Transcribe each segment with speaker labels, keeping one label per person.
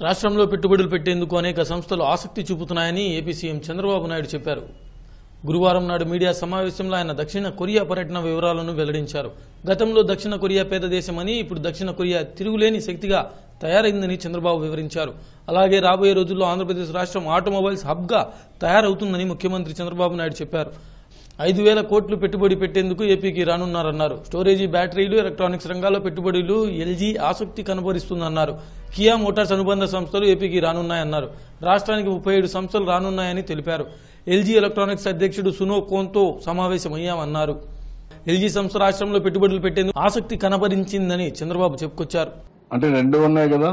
Speaker 1: రాష్ట్రంలో పెట్టుబడులు పెట్టేందుకు అనేక సంస్థలు ఆసక్తి చూపుతున్నాయని ఏపీ సీఎం చంద్రబాబు నాయుడు చెప్పారు గురువారం నాడు మీడియా సమావేశంలో ఆయన దక్షిణ కొరియా పర్యటన వివరాలను వెల్లడించారు గతంలో దక్షిణ కొరియా పేద దేశమని ఇప్పుడు దక్షిణ కొరియా తిరుగులేని శక్తిగా తయారైందని చంద్రబాబు వివరించారు అలాగే రాబోయే రోజుల్లో ఆంధ్రప్రదేశ్ రాష్ట్రం ఆటోమొబైల్స్ హబ్గా తయారవుతుందని ముఖ్యమంత్రి చంద్రబాబు నాయుడు చెప్పారు ఐదు వేల కోట్లు పెట్టుబడి పెట్టేందుకు ఏపీకి రానున్నారన్నారు స్టోరేజీ బ్యాటరీలు ఎలక్ట్రానిక్స్ రంగాల్లో పెట్టుబడులు ఎల్జీ ఆసక్తి కనబరుస్తుందన్నారు కియా మోటార్స్ అనుబంధ సంస్థలు ఏపీకి రానున్నాయన్నారు రాష్ట్రానికి ముప్పై ఏడు సంస్థలు రానున్నాయని తెలిపారు ఎల్జీ ఎలక్ట్రానిక్స్ అధ్యక్షుడు సునో కోన్తో సమావేశమయ్యామన్నారు ఎల్జీ సంస్థ రాష్ట్రంలో పెట్టుబడులు పెట్టేందుకు ఆసక్తి కనబరించిందని చంద్రబాబు చెప్పుకొచ్చారు
Speaker 2: అంటే రెండు ఉన్నాయి కదా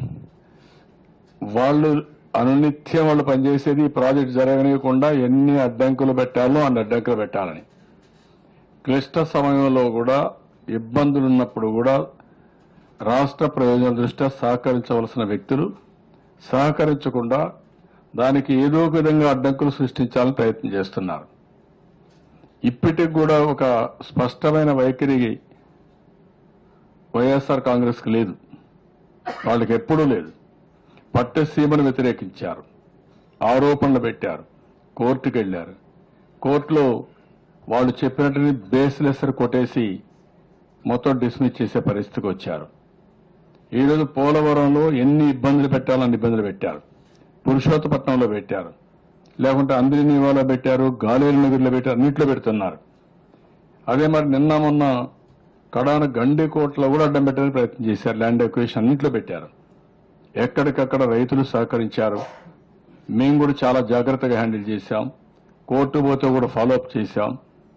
Speaker 2: వాళ్ళు అనునిత్యం వాళ్ళు పనిచేసేది ఈ ప్రాజెక్ట్ జరగనీయకుండా ఎన్ని అడ్డంకులు పెట్టాలో అన్ని అడ్డంకులు పెట్టాలని క్లిష్ట సమయంలో కూడా ఇబ్బందులు ఉన్నప్పుడు కూడా రాష్ట్ర ప్రయోజనాల దృష్ట్యా సహకరించవలసిన వ్యక్తులు సహకరించకుండా దానికి ఏదో ఒక విధంగా అడ్డంకులు సృష్టించాలని ప్రయత్నం చేస్తున్నారు ఇప్పటికి కూడా ఒక స్పష్టమైన వైఖరి వైఎస్ఆర్ కాంగ్రెస్ కు లేదు వాళ్ళకి ఎప్పుడూ లేదు పట్టసీమను వ్యతిరేకించారు ఆరోపణలు పెట్టారు కోర్టుకు వెళ్లారు కోర్టులో వాళ్ళు చెప్పినట్టుని బేస్లెస్ కొట్టేసి మొత్తం డిస్మిస్ చేసే పరిస్థితికి వచ్చారు ఈరోజు పోలవరంలో ఎన్ని ఇబ్బందులు పెట్టాలని ఇబ్బందులు పెట్టారు పురుషోత్తపట్నంలో పెట్టారు లేకుంటే అంద్రినీవాలో పెట్టారు గాలేరు నగర్లో పెట్టారు అన్నింటిలో పెడుతున్నారు అదే మరి నిన్న మొన్న కడాన గండికోటలో కూడా అడ్డం పెట్టడానికి ప్రయత్నం చేశారు ల్యాండ్ ఎక్వేషన్ అన్నింటిలో పెట్టారు ఎక్కడికక్కడ రైతులు సహకరించారు మేము కూడా చాలా జాగ్రత్తగా హ్యాండిల్ చేశాం కోర్టు పోతే కూడా ఫాలోఅప్ చేశాం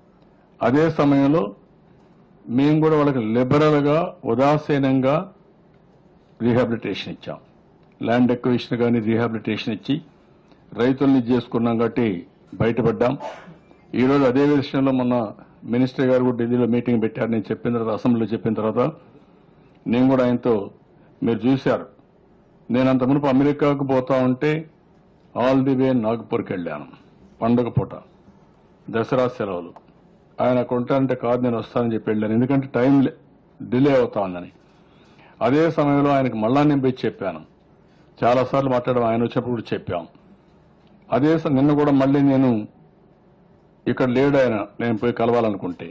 Speaker 2: అదే సమయంలో మేము కూడా వాళ్ళకి లిబరల్ గా ఉదాసీనంగా రీహాబిలిటేషన్ ఇచ్చాం ల్యాండ్ ఎక్విషన్ కానీ రీహాబిలిటేషన్ ఇచ్చి రైతుల్ని చేసుకున్నాం కాబట్టి బయటపడ్డాం ఈరోజు అదే విషయంలో మొన్న మినిస్టర్ గారు కూడా ఢిల్లీలో మీటింగ్ పెట్టారు నేను చెప్పిన తర్వాత అసెంబ్లీలో చెప్పిన తర్వాత నేను కూడా ఆయనతో మీరు చూశారు నేను అంత మునుపు అమెరికాకు పోతా ఉంటే ఆల్ ది వే నాగ్పూర్కి వెళ్ళాను పండుగ పూట దసరా సెలవులు ఆయన అక్కడ ఉంటానంటే కాదు నేను వస్తానని చెప్పి వెళ్ళాను ఎందుకంటే టైం లే- డిలే అవుతా ఉందని అదే సమయంలో ఆయనకు మళ్ళా నేను పోయి చెప్పాను చాలాసార్లు మాట్లాడడం ఆయన వచ్చినప్పుడు కూడా చెప్పాం అదే స- నిన్న కూడా మళ్ళీ నేను ఇక్కడ లేడు ఆయన నేను పోయి కలవాలనుకుంటే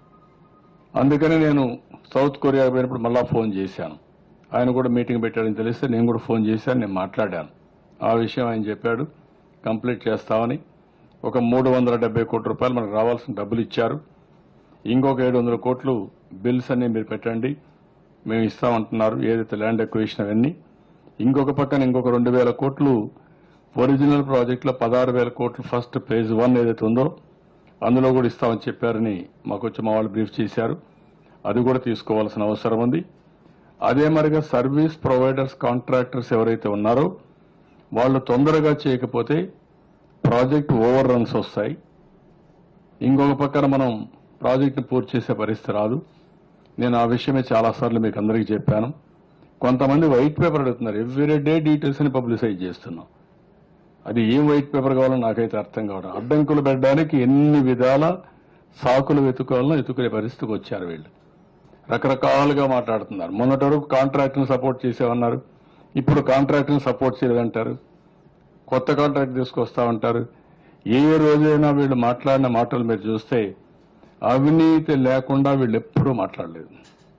Speaker 2: అందుకని నేను సౌత్ కొరియా పోయినప్పుడు మళ్ళా ఫోన్ చేశాను ఆయన కూడా మీటింగ్ పెట్టాడని తెలిస్తే నేను కూడా ఫోన్ చేశాను నేను మాట్లాడాను ఆ విషయం ఆయన చెప్పాడు కంప్లీట్ చేస్తామని ఒక మూడు వందల డెబ్బై కోట్ల రూపాయలు మనకు రావాల్సిన డబ్బులు ఇచ్చారు ఇంకొక ఏడు వందల కోట్లు బిల్స్ అన్ని మీరు పెట్టండి మేము ఇస్తామంటున్నారు ఏదైతే ల్యాండ్ ఎక్విషన్ అవన్నీ ఇంకొక పక్కన ఇంకొక రెండు వేల కోట్లు ఒరిజినల్ ప్రాజెక్టులో పదహారు వేల కోట్లు ఫస్ట్ ఫేజ్ వన్ ఏదైతే ఉందో అందులో కూడా ఇస్తామని చెప్పారని మాకు వచ్చి మా వాళ్ళు బ్రీఫ్ చేశారు అది కూడా తీసుకోవాల్సిన అవసరం ఉంది అదే మరిగా సర్వీస్ ప్రొవైడర్స్ కాంట్రాక్టర్స్ ఎవరైతే ఉన్నారో వాళ్ళు తొందరగా చేయకపోతే ప్రాజెక్ట్ ఓవర్ రన్స్ వస్తాయి ఇంకొక పక్కన మనం ప్రాజెక్ట్ని పూర్తి చేసే పరిస్థితి రాదు నేను ఆ విషయమే చాలాసార్లు మీకు అందరికీ చెప్పాను కొంతమంది వైట్ పేపర్ అడుగుతున్నారు ఎవ్రీ డే డీటెయిల్స్ ని పబ్లిసైజ్ చేస్తున్నాం అది ఏం వైట్ పేపర్ కావాలో నాకైతే అర్థం కావడం అడ్డంకులు పెట్టడానికి ఎన్ని విధాల సాకులు వెతుకోవాలనో వెతుకునే పరిస్థితికి వచ్చారు వీళ్ళు రకరకాలుగా మాట్లాడుతున్నారు మొన్నటి వరకు కాంట్రాక్ట్ని సపోర్ట్ చేసేవన్నారు ఇప్పుడు కాంట్రాక్ట్ని సపోర్ట్ చేయలేదంటారు కొత్త కాంట్రాక్ట్ తీసుకొస్తామంటారు ఏ రోజైనా వీళ్ళు మాట్లాడిన మాటలు మీరు చూస్తే అవినీతి లేకుండా వీళ్ళు ఎప్పుడూ మాట్లాడలేదు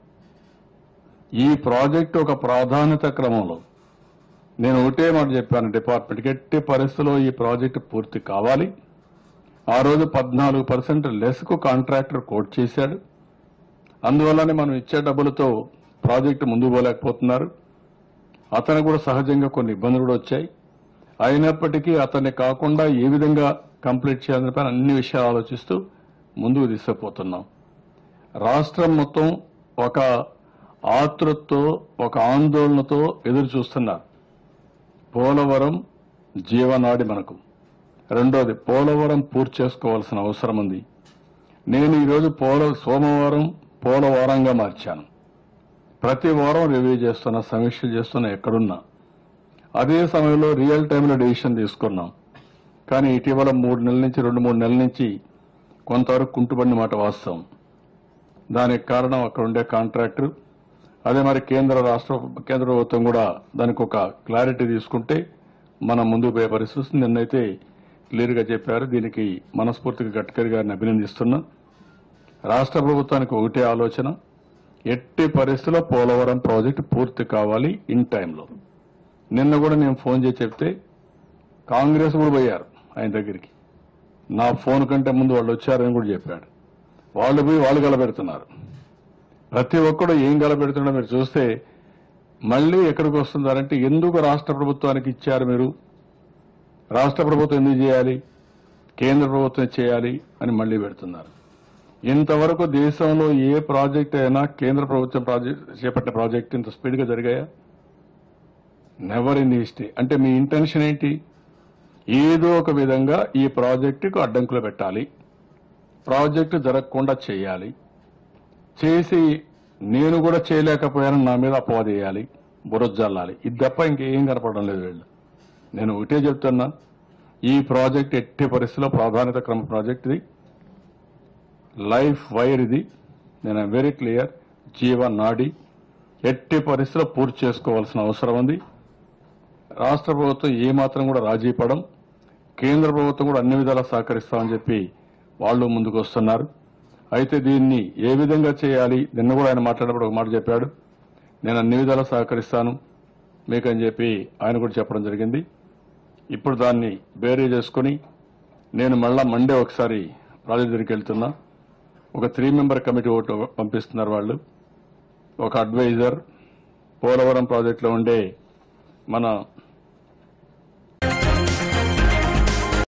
Speaker 2: ఈ ప్రాజెక్ట్ ఒక ప్రాధాన్యత క్రమంలో నేను ఒకటే మాట చెప్పాను డిపార్ట్మెంట్కి ఎట్టి పరిస్థితుల్లో ఈ ప్రాజెక్టు పూర్తి కావాలి ఆ రోజు పద్నాలుగు పర్సెంట్ లెస్కు కాంట్రాక్టర్ కోట్ చేశాడు అందువల్లనే మనం ఇచ్చే డబ్బులతో ప్రాజెక్టు ముందుకు పోలేకపోతున్నారు అతను కూడా సహజంగా కొన్ని ఇబ్బందులు కూడా వచ్చాయి అయినప్పటికీ అతన్ని కాకుండా ఏ విధంగా కంప్లీట్ చేయాలని పైన అన్ని విషయాలు ఆలోచిస్తూ ముందుకు తీసుకుపోతున్నాం రాష్ట్రం మొత్తం ఒక ఆతృతతో ఒక ఆందోళనతో ఎదురు చూస్తున్నారు పోలవరం జీవనాడి మనకు రెండోది పోలవరం పూర్తి చేసుకోవాల్సిన అవసరం ఉంది నేను ఈరోజు పోల సోమవారం పోలవారంగా మార్చాను ప్రతి వారం రివ్యూ చేస్తున్నా సమీక్షలు చేస్తున్నా ఎక్కడున్నా అదే సమయంలో రియల్ టైంలో డెసిషన్ తీసుకున్నాం కానీ ఇటీవల మూడు నెలల నుంచి రెండు మూడు నెలల నుంచి కొంతవరకు కుంటుపడిన మాట వాస్తవం దానికి కారణం అక్కడ ఉండే కాంట్రాక్టర్ అదే మరి కేంద్ర రాష్ట్ర కేంద్ర ప్రభుత్వం కూడా దానికి ఒక క్లారిటీ తీసుకుంటే మనం ముందుకు పోయే పరిస్థితి వస్తుంది. నిన్నైతే క్లియర్గా చెప్పారు దీనికి మనస్ఫూర్తిగా గడ్కరీ గారిని అభినందిస్తున్నా రాష్ట్ర ప్రభుత్వానికి ఒకటే ఆలోచన ఎట్టి పరిస్థితుల్లో పోలవరం ప్రాజెక్టు పూర్తి కావాలి ఇన్ టైంలో నిన్న కూడా నేను ఫోన్ చేసి చెప్తే కాంగ్రెస్ కూడా పోయారు ఆయన దగ్గరికి నా ఫోన్ కంటే ముందు వాళ్ళు వచ్చారని కూడా చెప్పాడు వాళ్ళు పోయి వాళ్ళు గలబెడుతున్నారు ప్రతి ఒక్కడు ఏం గలబెడుతున్నాడో మీరు చూస్తే మళ్ళీ ఎక్కడికి వస్తున్నారంటే ఎందుకు రాష్ట్ర ప్రభుత్వానికి ఇచ్చారు మీరు రాష్ట్ర ప్రభుత్వం ఎందుకు చేయాలి కేంద్ర ప్రభుత్వం చేయాలి అని మళ్ళీ పెడుతున్నారు ఇంతవరకు దేశంలో ఏ ప్రాజెక్ట్ అయినా కేంద్ర ప్రభుత్వం ప్రాజెక్ట్ చేపట్టిన ప్రాజెక్ట్ ఇంత స్పీడ్గా జరిగాయా నెవర్ ఇన్ హిస్టరీ అంటే మీ ఇంటెన్షన్ ఏంటి ఏదో ఒక విధంగా ఈ ప్రాజెక్టుకు అడ్డంకులు పెట్టాలి ప్రాజెక్టు జరగకుండా చేయాలి చేసి నేను కూడా చేయలేకపోయాను నా మీద అపవాదేయాలి బురజల్లాలి ఇది తప్ప ఇంకేం కనపడడం లేదు వీళ్ళు నేను ఒకటే చెప్తున్నా ఈ ప్రాజెక్ట్ ఎట్టి పరిస్థితిలో ప్రాధాన్యత క్రమ ప్రాజెక్ట్ ఇది లైఫ్ వైర్ ఇది నేను వెరీ క్లియర్ జీవ నాడి ఎట్టి పరిస్థితిలో పూర్తి చేసుకోవాల్సిన అవసరం ఉంది రాష్ట్ర ప్రభుత్వం ఏమాత్రం కూడా రాజీ పడం కేంద్ర ప్రభుత్వం కూడా అన్ని విధాలా సహకరిస్తామని చెప్పి వాళ్ళు ముందుకు వస్తున్నారు అయితే దీన్ని ఏ విధంగా చేయాలి నిన్న కూడా ఆయన మాట్లాడినప్పుడు ఒక మాట చెప్పాడు నేను అన్ని విధాలా సహకరిస్తాను మీకని చెప్పి ఆయన కూడా చెప్పడం జరిగింది ఇప్పుడు దాన్ని బేరీ చేసుకుని నేను మళ్ళా మండే ఒకసారి ప్రాజెక్ట్ దగ్గరికి వెళ్తున్నా ఒక త్రీ మెంబర్ కమిటీ ఒకటి పంపిస్తున్నారు వాళ్ళు ఒక అడ్వైజర్ పోలవరం ప్రాజెక్టులో ఉండే మన